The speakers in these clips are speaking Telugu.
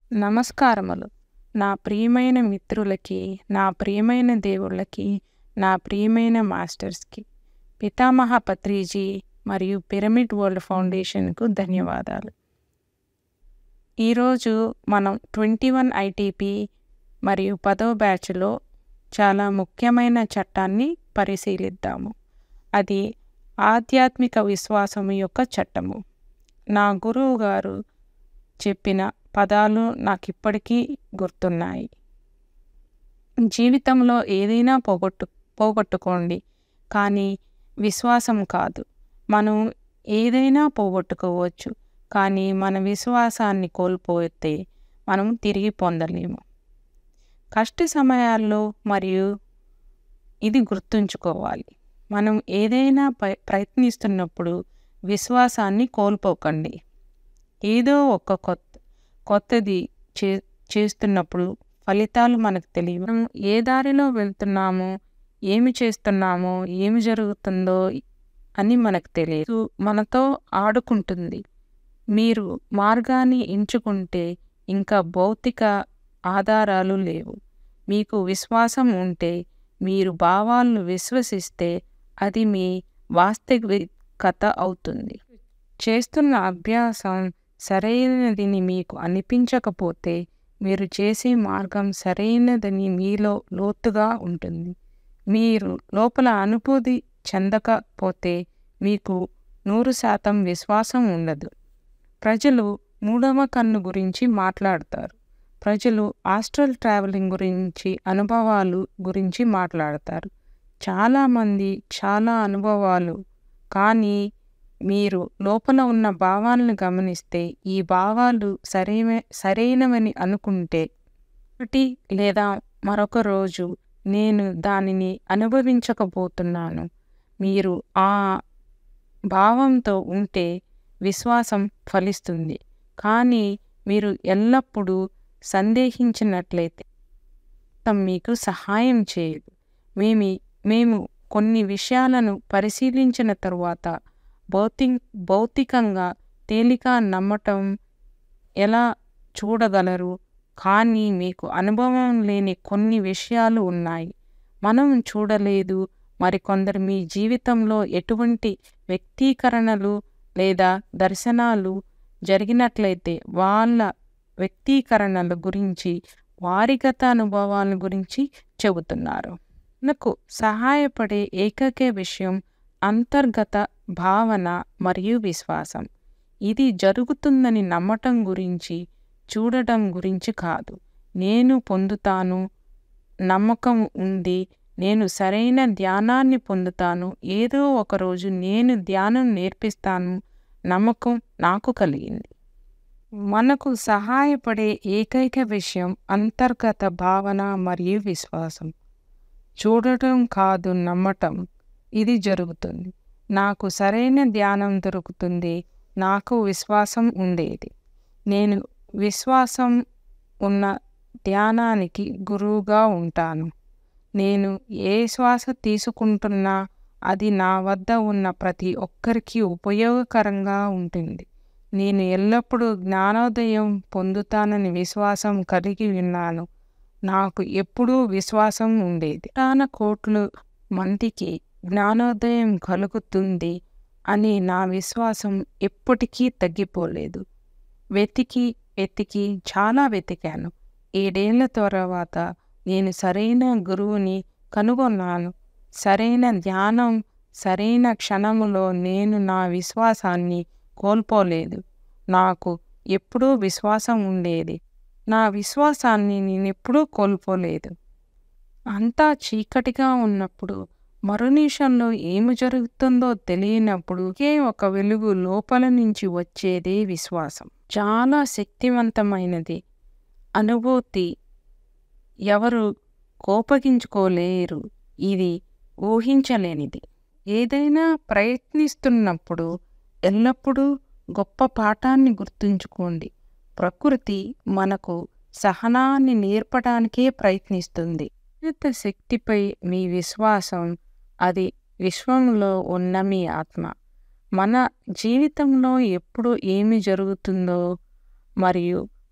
నమస్కారములు నా ప్రియమైన మిత్రులకి నా ప్రియమైన దేవుళ్ళకి నా ప్రియమైన మాస్టర్స్కి పితామహ పత్రిజీ మరియు పిరమిడ్ వరల్డ్ ఫౌండేషన్కు ధన్యవాదాలు ఈరోజు మనం ట్వంటీ వన్ ఐటీపీ మరియు పదో బ్యాచ్లో చాలా ముఖ్యమైన చట్టాన్ని పరిశీలిద్దాము అది ఆధ్యాత్మిక విశ్వాసం యొక్క చట్టము నా గురువు గారు చెప్పిన పదాలు నాకు ఇప్పటికీ గుర్తున్నాయి జీవితంలో ఏదైనా పోగొట్టు పోగొట్టుకోండి కానీ విశ్వాసం కాదు మనం ఏదైనా పోగొట్టుకోవచ్చు కానీ మన విశ్వాసాన్ని కోల్పోతే మనం తిరిగి పొందలేము కష్ట సమయాల్లో మరియు ఇది గుర్తుంచుకోవాలి మనం ఏదైనా ప్రయత్నిస్తున్నప్పుడు విశ్వాసాన్ని కోల్పోకండి ఏదో ఒక కొత్త కొత్తది చే చేస్తున్నప్పుడు ఫలితాలు మనకు తెలియవు మనం ఏ దారిలో వెళ్తున్నామో ఏమి చేస్తున్నామో ఏమి జరుగుతుందో అని మనకు తెలియదు మనతో ఆడుకుంటుంది మీరు మార్గాన్ని ఎంచుకుంటే ఇంకా భౌతిక ఆధారాలు లేవు మీకు విశ్వాసం ఉంటే మీరు భావాలను విశ్వసిస్తే అది మీ వాస్తవికత అవుతుంది చేస్తున్న అభ్యాసం సరైనదని మీకు అనిపించకపోతే మీరు చేసే మార్గం సరైనదని మీలో లోతుగా ఉంటుంది మీరు లోపల అనుభూతి చెందకపోతే మీకు నూరు శాతం విశ్వాసం ఉండదు ప్రజలు మూడవ కన్ను గురించి మాట్లాడతారు ప్రజలు ఆస్ట్రల్ ట్రావెలింగ్ గురించి అనుభవాలు గురించి మాట్లాడతారు చాలామంది చాలా అనుభవాలు కానీ మీరు లోపల ఉన్న భావాలను గమనిస్తే ఈ భావాలు సరైన సరైనవని అనుకుంటే ఒకటి లేదా మరొక రోజు నేను దానిని అనుభవించకపోతున్నాను మీరు ఆ భావంతో ఉంటే విశ్వాసం ఫలిస్తుంది కానీ మీరు ఎల్లప్పుడూ సందేహించినట్లయితే మీకు సహాయం చేయదు మేము మేము కొన్ని విషయాలను పరిశీలించిన తరువాత భౌతి భౌతికంగా తేలిక నమ్మటం ఎలా చూడగలరు కానీ మీకు అనుభవం లేని కొన్ని విషయాలు ఉన్నాయి మనం చూడలేదు మరికొందరు మీ జీవితంలో ఎటువంటి వ్యక్తీకరణలు లేదా దర్శనాలు జరిగినట్లయితే వాళ్ళ వ్యక్తీకరణల గురించి వారిగత అనుభవాల గురించి చెబుతున్నారు నాకు సహాయపడే ఏకైక విషయం అంతర్గత భావన మరియు విశ్వాసం ఇది జరుగుతుందని నమ్మటం గురించి చూడటం గురించి కాదు నేను పొందుతాను నమ్మకం ఉంది నేను సరైన ధ్యానాన్ని పొందుతాను ఏదో ఒకరోజు నేను ధ్యానం నేర్పిస్తాను నమ్మకం నాకు కలిగింది మనకు సహాయపడే ఏకైక విషయం అంతర్గత భావన మరియు విశ్వాసం చూడటం కాదు నమ్మటం ఇది జరుగుతుంది నాకు సరైన ధ్యానం దొరుకుతుంది నాకు విశ్వాసం ఉండేది నేను విశ్వాసం ఉన్న ధ్యానానికి గురువుగా ఉంటాను నేను ఏ శ్వాస తీసుకుంటున్నా అది నా వద్ద ఉన్న ప్రతి ఒక్కరికి ఉపయోగకరంగా ఉంటుంది నేను ఎల్లప్పుడూ జ్ఞానోదయం పొందుతానని విశ్వాసం కలిగి ఉన్నాను నాకు ఎప్పుడూ విశ్వాసం ఉండేది ప్రాణ కోట్లు మందికి జ్ఞానోదయం కలుగుతుంది అని నా విశ్వాసం ఎప్పటికీ తగ్గిపోలేదు వెతికి వెతికి చాలా వెతికాను ఏడేళ్ల తర్వాత నేను సరైన గురువుని కనుగొన్నాను సరైన ధ్యానం సరైన క్షణములో నేను నా విశ్వాసాన్ని కోల్పోలేదు నాకు ఎప్పుడూ విశ్వాసం ఉండేది నా విశ్వాసాన్ని నేను ఎప్పుడూ కోల్పోలేదు అంతా చీకటిగా ఉన్నప్పుడు మరునిషంలో ఏమి జరుగుతుందో తెలియనప్పుడు ఒకే ఒక వెలుగు లోపల నుంచి వచ్చేదే విశ్వాసం చాలా శక్తివంతమైనది అనుభూతి ఎవరు కోపగించుకోలేరు ఇది ఊహించలేనిది ఏదైనా ప్రయత్నిస్తున్నప్పుడు ఎల్లప్పుడూ గొప్ప పాఠాన్ని గుర్తుంచుకోండి ప్రకృతి మనకు సహనాన్ని నేర్పడానికే ప్రయత్నిస్తుంది శక్తిపై మీ విశ్వాసం అది విశ్వంలో ఉన్న మీ ఆత్మ మన జీవితంలో ఎప్పుడు ఏమి జరుగుతుందో మరియు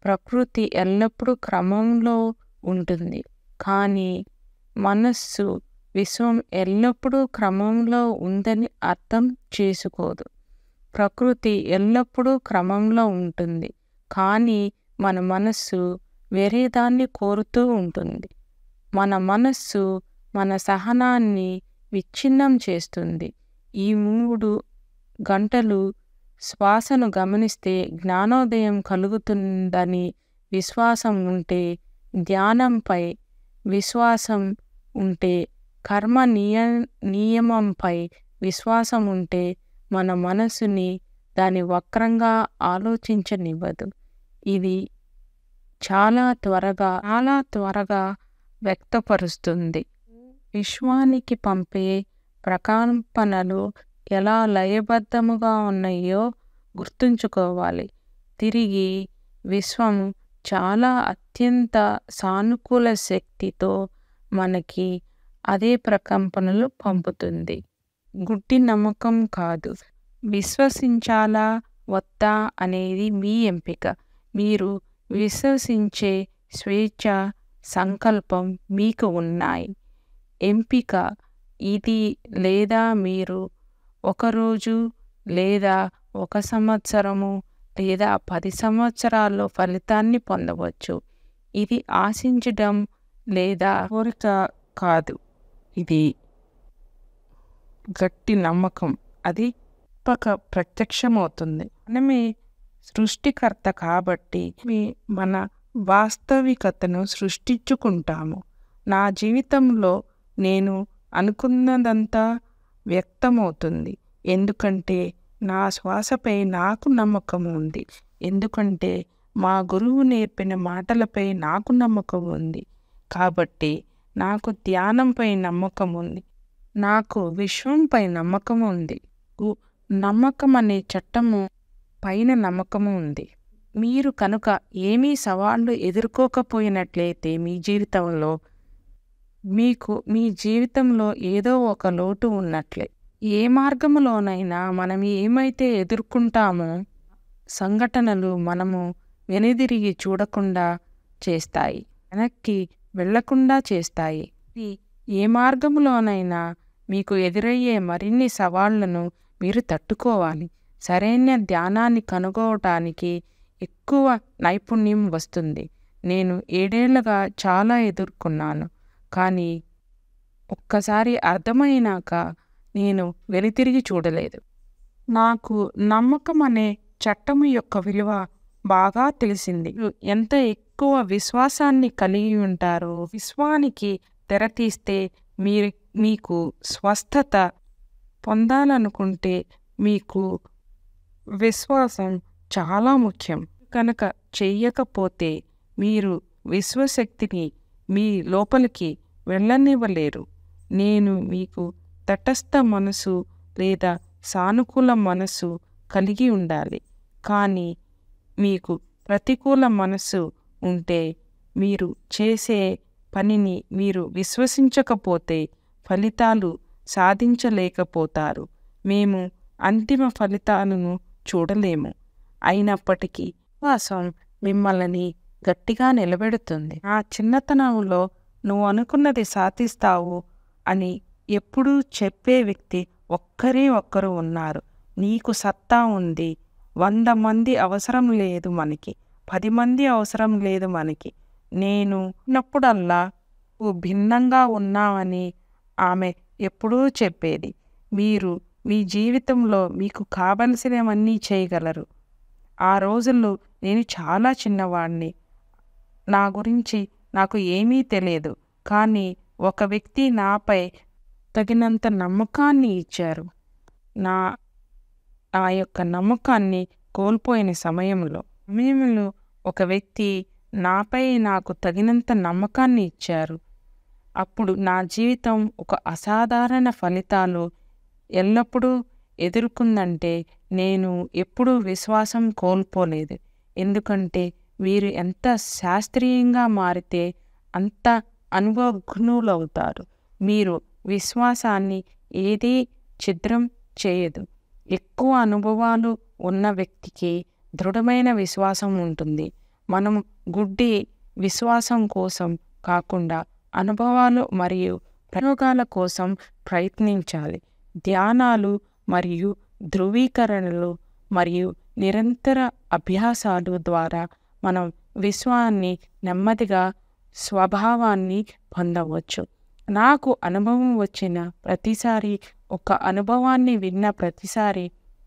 ప్రకృతి ఎల్లప్పుడూ క్రమంలో ఉంటుంది కానీ మనస్సు విశ్వం ఎల్లప్పుడూ క్రమంలో ఉందని అర్థం చేసుకోదు ప్రకృతి ఎల్లప్పుడూ క్రమంలో ఉంటుంది కానీ మన మనస్సు వేరే దాన్ని కోరుతూ ఉంటుంది మన మనస్సు మన సహనాన్ని విచ్ఛిన్నం చేస్తుంది ఈ మూడు గంటలు శ్వాసను గమనిస్తే జ్ఞానోదయం కలుగుతుందని విశ్వాసం ఉంటే ధ్యానంపై విశ్వాసం ఉంటే కర్మ నియ నియమంపై విశ్వాసం ఉంటే మన మనసుని దాని వక్రంగా ఆలోచించనివ్వదు ఇది చాలా త్వరగా చాలా త్వరగా వ్యక్తపరుస్తుంది విశ్వానికి పంపే ప్రకంపనలు ఎలా లయబద్ధముగా ఉన్నాయో గుర్తుంచుకోవాలి తిరిగి విశ్వం చాలా అత్యంత సానుకూల శక్తితో మనకి అదే ప్రకంపనలు పంపుతుంది గుడ్డి నమ్మకం కాదు విశ్వసించాలా వద్దా అనేది మీ ఎంపిక మీరు విశ్వసించే స్వేచ్ఛ సంకల్పం మీకు ఉన్నాయి ఎంపిక ఇది లేదా మీరు ఒకరోజు లేదా ఒక సంవత్సరము లేదా పది సంవత్సరాల్లో ఫలితాన్ని పొందవచ్చు ఇది ఆశించడం లేదా కోరిక కాదు ఇది గట్టి నమ్మకం అది పక్క ప్రత్యక్షమవుతుంది మనమే సృష్టికర్త కాబట్టి మీ- మన వాస్తవికతను సృష్టించుకుంటాము నా జీవితంలో నేను అనుకున్నదంతా వ్యక్తమవుతుంది ఎందుకంటే నా శ్వాసపై నాకు నమ్మకం ఉంది ఎందుకంటే మా గురువు నేర్పిన మాటలపై నాకు నమ్మకం ఉంది కాబట్టి నాకు ధ్యానంపై నమ్మకం ఉంది నాకు విశ్వంపై నమ్మకం ఉంది గు- నమ్మకం అనే చట్టము పైన నమ్మకము ఉంది మీరు కనుక ఏమీ సవాళ్ళు ఎదుర్కోకపోయినట్లయితే మీ జీవితంలో మీకు మీ జీవితంలో ఏదో ఒక లోటు ఉన్నట్లే ఏ మార్గములోనైనా మనం ఏమైతే ఎదుర్కొంటామో సంఘటనలు మనము వెనుదిరిగి చూడకుండా చేస్తాయి వెనక్కి వెళ్లకుండా చేస్తాయి ఈ ఏ మార్గంలోనైనా మీకు ఎదురయ్యే మరిన్ని సవాళ్లను మీరు తట్టుకోవాలి సరైన ధ్యానాన్ని కనుగోవటానికి ఎక్కువ నైపుణ్యం వస్తుంది నేను ఏడేళ్లుగా చాలా ఎదుర్కొన్నాను కానీ ఒక్కసారి అర్థమైనాక నేను వెనుతిరిగి చూడలేదు నాకు నమ్మకం అనే చట్టము యొక్క విలువ బాగా తెలిసింది మీరు ఎంత ఎక్కువ విశ్వాసాన్ని కలిగి ఉంటారో విశ్వానికి తెరతీస్తే మీరు మీకు స్వస్థత పొందాలనుకుంటే మీకు విశ్వాసం చాలా ముఖ్యం కనుక చెయ్యకపోతే మీరు విశ్వశక్తిని మీ లోపలికి వెళ్ళనివ్వలేరు నేను మీకు తటస్థ మనసు లేదా సానుకూల మనసు కలిగి ఉండాలి కానీ మీకు ప్రతికూల మనసు ఉంటే మీరు చేసే పనిని మీరు విశ్వసించకపోతే ఫలితాలు సాధించలేకపోతారు మేము అంతిమ ఫలితాలను చూడలేము అయినప్పటికీ విశ్వాసం మిమ్మల్ని గట్టిగా నిలబెడుతుంది నా చిన్నతనంలో నువ్వు అనుకున్నది సాధిస్తావు అని ఎప్పుడూ చెప్పే వ్యక్తి ఒక్కరే ఒక్కరు ఉన్నారు నీకు సత్తా ఉంది వంద మంది అవసరం లేదు మనకి పది మంది అవసరం లేదు మనకి నేను ఉన్నప్పుడల్లా నువ్వు భిన్నంగా ఉన్నావని ఆమె ఎప్పుడూ చెప్పేది మీరు మీ జీవితంలో మీకు కావలసినవన్నీ చేయగలరు ఆ రోజుల్లో నేను చాలా చిన్నవాడిని నా గురించి నాకు ఏమీ తెలియదు కానీ ఒక వ్యక్తి నాపై తగినంత నమ్మకాన్ని ఇచ్చారు నా నా యొక్క నమ్మకాన్ని కోల్పోయిన సమయంలో సమయంలో ఒక వ్యక్తి నాపై నాకు తగినంత నమ్మకాన్ని ఇచ్చారు అప్పుడు నా జీవితం ఒక అసాధారణ ఫలితాలు ఎల్లప్పుడూ ఎదుర్కొందంటే నేను ఎప్పుడూ విశ్వాసం కోల్పోలేదు ఎందుకంటే వీరు ఎంత శాస్త్రీయంగా మారితే అంత అనుభవజ్ఞులవుతారు మీరు విశ్వాసాన్ని ఏదీ ఛిద్రం చేయదు ఎక్కువ అనుభవాలు ఉన్న వ్యక్తికి దృఢమైన విశ్వాసం ఉంటుంది మనం గుడ్డి విశ్వాసం కోసం కాకుండా అనుభవాలు మరియు ప్రయోగాల కోసం ప్రయత్నించాలి ధ్యానాలు మరియు ధృవీకరణలు మరియు నిరంతర అభ్యాసాలు ద్వారా మనం విశ్వాన్ని నెమ్మదిగా స్వభావాన్ని పొందవచ్చు నాకు అనుభవం వచ్చిన ప్రతిసారి ఒక అనుభవాన్ని విన్న ప్రతిసారి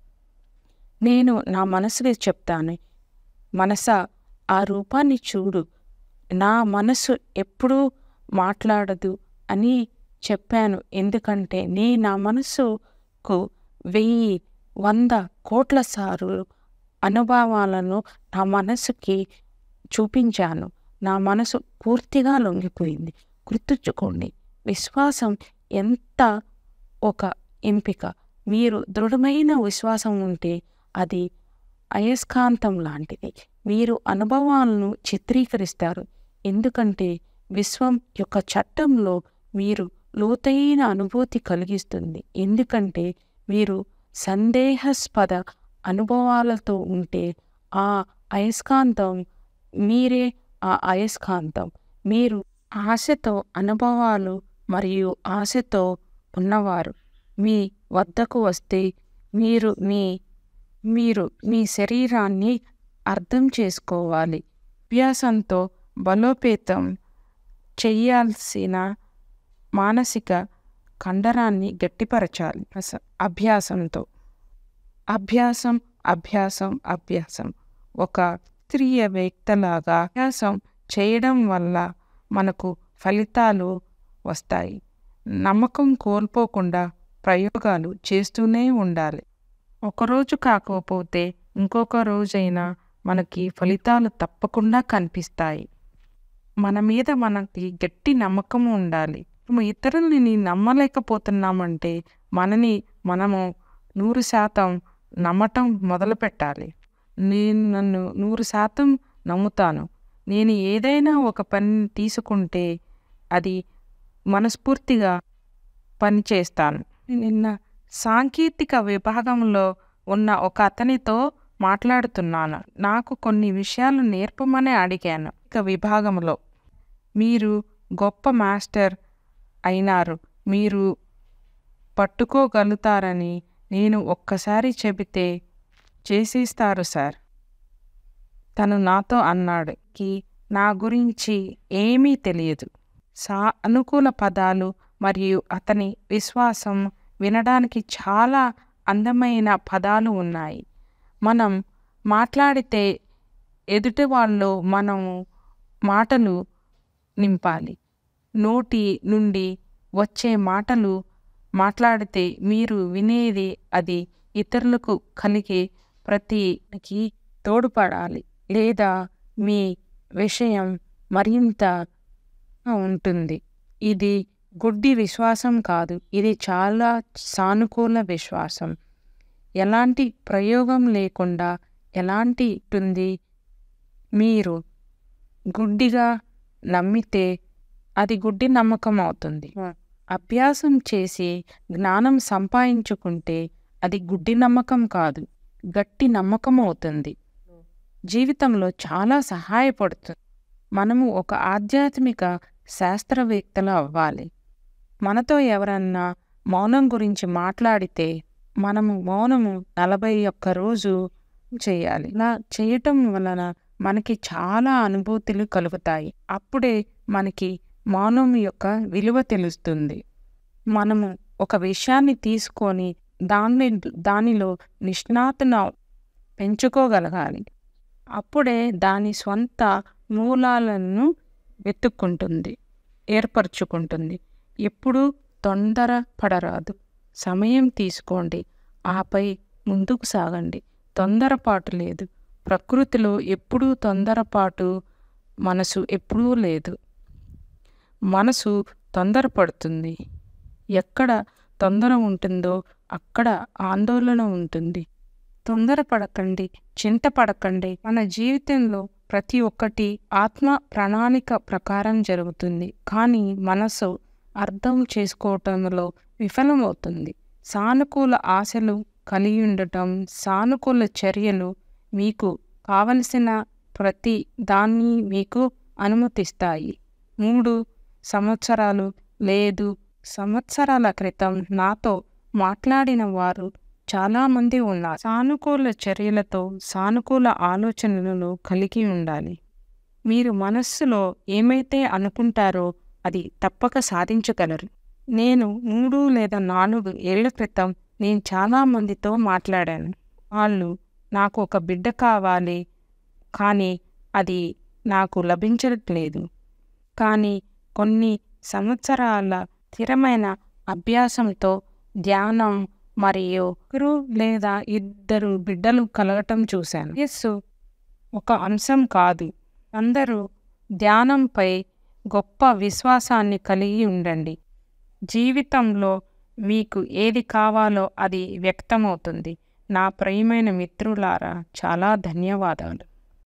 నేను నా మనసులో చెప్తాను మనస ఆ రూపాన్ని చూడు నా మనసు ఎప్పుడూ మాట్లాడదు అని చెప్పాను ఎందుకంటే నే నా మనసుకు వెయ్యి వంద కోట్ల సార్లు అనుభవాలను నా మనసుకి చూపించాను నా మనసు పూర్తిగా లొంగిపోయింది గుర్తుంచుకోండి విశ్వాసం ఎంత ఒక ఎంపిక మీరు దృఢమైన విశ్వాసం ఉంటే అది అయస్కాంతం లాంటిది మీరు అనుభవాలను చిత్రీకరిస్తారు ఎందుకంటే విశ్వం యొక్క చట్టంలో మీరు లోతైన అనుభూతి కలిగిస్తుంది ఎందుకంటే మీరు సందేహాస్పద అనుభవాలతో ఉంటే ఆ అయస్కాంతం మీరే ఆ అయస్కాంతం మీరు ఆశతో అనుభవాలు మరియు ఆశతో ఉన్నవారు మీ వద్దకు వస్తే మీరు మీ మీరు మీ శరీరాన్ని అర్థం చేసుకోవాలి అభ్యాసంతో బలోపేతం చేయాల్సిన మానసిక కండరాన్ని గట్టిపరచాలి అస- అభ్యాసంతో అభ్యాసం అభ్యాసం అభ్యాసం ఒక స్త్రీయ వ్యక్తలాగా అభ్యాసం చేయడం వల్ల మనకు ఫలితాలు వస్తాయి నమ్మకం కోల్పోకుండా ప్రయోగాలు చేస్తూనే ఉండాలి ఒకరోజు కాకపోతే ఇంకొక రోజైనా మనకి ఫలితాలు తప్పకుండా కనిపిస్తాయి మన మీద మనకి గట్టి నమ్మకం ఉండాలి మనం ఇతరులని నమ్మలేకపోతున్నామంటే మనని మనము నూరు శాతం నమ్మటం మొదలు పెట్టాలి నేను నన్ను నూరు శాతం నమ్ముతాను నేను ఏదైనా ఒక పని తీసుకుంటే అది మనస్ఫూర్తిగా పని చేస్తాను నిన్న సాంకేతిక విభాగంలో ఉన్న ఒక అతనితో మాట్లాడుతున్నాను నాకు కొన్ని విషయాలు నేర్పమని అడిగాను ఇక విభాగంలో మీరు గొప్ప మాస్టర్ అయినారు మీరు పట్టుకోగలుగుతారని నేను ఒక్కసారి చెబితే చేసేస్తారు సార్ తను నాతో అన్నాడు కి నా గురించి ఏమీ తెలియదు సా అనుకూల పదాలు మరియు అతని విశ్వాసం వినడానికి చాలా అందమైన పదాలు ఉన్నాయి మనం మాట్లాడితే ఎదుటి వాళ్ళు మనము మాటలు నింపాలి నోటి నుండి వచ్చే మాటలు మాట్లాడితే మీరు వినేది అది ఇతరులకు కలిగే ప్రతికి తోడ్పడాలి లేదా మీ విషయం మరింత ఉంటుంది ఇది గుడ్డి విశ్వాసం కాదు ఇది చాలా సానుకూల విశ్వాసం ఎలాంటి ప్రయోగం లేకుండా ఎలాంటి ఉంటుంది మీరు గుడ్డిగా నమ్మితే అది గుడ్డి నమ్మకం అవుతుంది అభ్యాసం చేసి జ్ఞానం సంపాదించుకుంటే అది గుడ్డి నమ్మకం కాదు గట్టి నమ్మకం అవుతుంది జీవితంలో చాలా సహాయపడుతుంది మనము ఒక ఆధ్యాత్మిక శాస్త్రవేత్తలు అవ్వాలి మనతో ఎవరన్నా మౌనం గురించి మాట్లాడితే మనము మౌనము నలభై ఒక్క రోజు చేయాలి ఇలా చేయటం వలన మనకి చాలా అనుభూతులు కలుగుతాయి అప్పుడే మనకి మౌనం యొక్క విలువ తెలుస్తుంది మనము ఒక విషయాన్ని తీసుకొని దాన్ని దానిలో నిష్ణాతన పెంచుకోగలగాలి అప్పుడే దాని స్వంత మూలాలను వెతుక్కుంటుంది ఏర్పరచుకుంటుంది ఎప్పుడూ తొందర పడరాదు సమయం తీసుకోండి ఆపై ముందుకు సాగండి తొందరపాటు లేదు ప్రకృతిలో ఎప్పుడూ తొందరపాటు మనసు ఎప్పుడూ లేదు మనసు తొందరపడుతుంది ఎక్కడ తొందర ఉంటుందో అక్కడ ఆందోళన ఉంటుంది తొందరపడకండి చింతపడకండి మన జీవితంలో ప్రతి ఒక్కటి ఆత్మ ప్రణాళిక ప్రకారం జరుగుతుంది కానీ మనసు అర్థం చేసుకోవటంలో విఫలమవుతుంది సానుకూల ఆశలు కలిగి ఉండటం సానుకూల చర్యలు మీకు కావలసిన ప్రతి దాన్ని మీకు అనుమతిస్తాయి మూడు సంవత్సరాలు లేదు సంవత్సరాల క్రితం నాతో మాట్లాడిన వారు చాలామంది ఉన్నారు సానుకూల చర్యలతో సానుకూల ఆలోచనలను కలిగి ఉండాలి మీరు మనస్సులో ఏమైతే అనుకుంటారో అది తప్పక సాధించగలరు నేను మూడు లేదా నాలుగు ఏళ్ల క్రితం నేను చాలా మందితో మాట్లాడాను వాళ్ళు నాకు ఒక బిడ్డ కావాలి కానీ అది నాకు లభించట్లేదు కానీ కొన్ని సంవత్సరాల స్థిరమైన అభ్యాసంతో ధ్యానం మరియు ఒకరు లేదా ఇద్దరు బిడ్డలు కలగటం చూశాను యస్సు ఒక అంశం కాదు అందరూ ధ్యానంపై గొప్ప విశ్వాసాన్ని కలిగి ఉండండి జీవితంలో మీకు ఏది కావాలో అది వ్యక్తమవుతుంది నా ప్రియమైన మిత్రులారా చాలా ధన్యవాదాలు